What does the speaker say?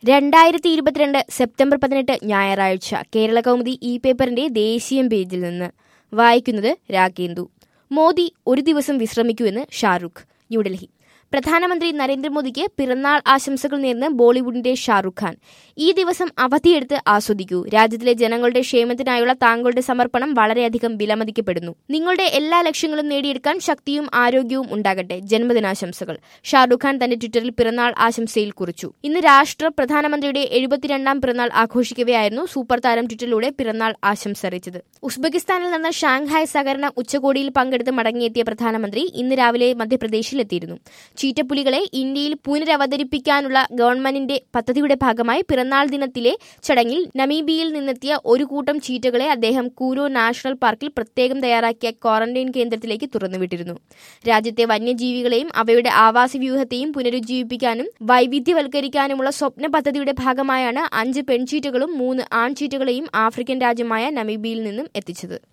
രണ്ടായിരത്തി ഇരുപത്തിരണ്ട് സെപ്റ്റംബർ പതിനെട്ട് ഞായറാഴ്ച കേരള കൗമുദി ഇ പേപ്പറിന്റെ ദേശീയ പേജിൽ നിന്ന് വായിക്കുന്നത് രാഗേന്ദു മോദി ഒരു ദിവസം വിശ്രമിക്കുമെന്ന് ഷാറുഖ് ന്യൂഡൽഹി പ്രധാനമന്ത്രി നരേന്ദ്രമോദിക്ക് പിറന്നാൾ ആശംസകൾ നേർന്ന് ബോളിവുഡിന്റെ ഷാറുഖ് ഖാൻ ഈ ദിവസം അവധിയെടുത്ത് ആസ്വദിക്കൂ രാജ്യത്തിലെ ജനങ്ങളുടെ ക്ഷേമത്തിനായുള്ള താങ്കളുടെ സമർപ്പണം വളരെയധികം വിലമതിക്കപ്പെടുന്നു നിങ്ങളുടെ എല്ലാ ലക്ഷ്യങ്ങളും നേടിയെടുക്കാൻ ശക്തിയും ആരോഗ്യവും ഉണ്ടാകട്ടെ ജന്മദിനാശംസകൾ ഷാറുഖ് ഖാൻ തന്റെ ട്വിറ്ററിൽ പിറന്നാൾ ആശംസയിൽ കുറിച്ചു ഇന്ന് രാഷ്ട്ര പ്രധാനമന്ത്രിയുടെ എഴുപത്തിരണ്ടാം പിറന്നാൾ ആഘോഷിക്കവെയായിരുന്നു സൂപ്പർ താരം ട്വിറ്ററിലൂടെ പിറന്നാൾ ആശംസ അറിയിച്ചത് ഉസ്ബെക്കിസ്ഥാനിൽ നടന്ന ഷാങ്ഹായ് സഹകരണ ഉച്ചകോടിയിൽ പങ്കെടുത്ത് മടങ്ങിയെത്തിയ പ്രധാനമന്ത്രി ഇന്ന് രാവിലെ മധ്യപ്രദേശിലെത്തിയിരുന്നു ചീറ്റപ്പുലികളെ ഇന്ത്യയിൽ പുനരവതരിപ്പിക്കാനുള്ള ഗവൺമെന്റിന്റെ പദ്ധതിയുടെ ഭാഗമായി പിറന്നാൾ ദിനത്തിലെ ചടങ്ങിൽ നമീബിയയിൽ നിന്നെത്തിയ ഒരു കൂട്ടം ചീറ്റകളെ അദ്ദേഹം കൂരോ നാഷണൽ പാർക്കിൽ പ്രത്യേകം തയ്യാറാക്കിയ ക്വാറന്റൈൻ കേന്ദ്രത്തിലേക്ക് തുറന്നുവിട്ടിരുന്നു രാജ്യത്തെ വന്യജീവികളെയും അവയുടെ ആവാസ വ്യൂഹത്തെയും പുനരുജ്ജീവിപ്പിക്കാനും വൈവിധ്യവൽക്കരിക്കാനുമുള്ള സ്വപ്ന പദ്ധതിയുടെ ഭാഗമായാണ് അഞ്ച് പെൺചീറ്റകളും മൂന്ന് ആൺചീറ്റകളെയും ആഫ്രിക്കൻ രാജ്യമായ നമീബിയയിൽ നിന്നും എത്തിച്ചത്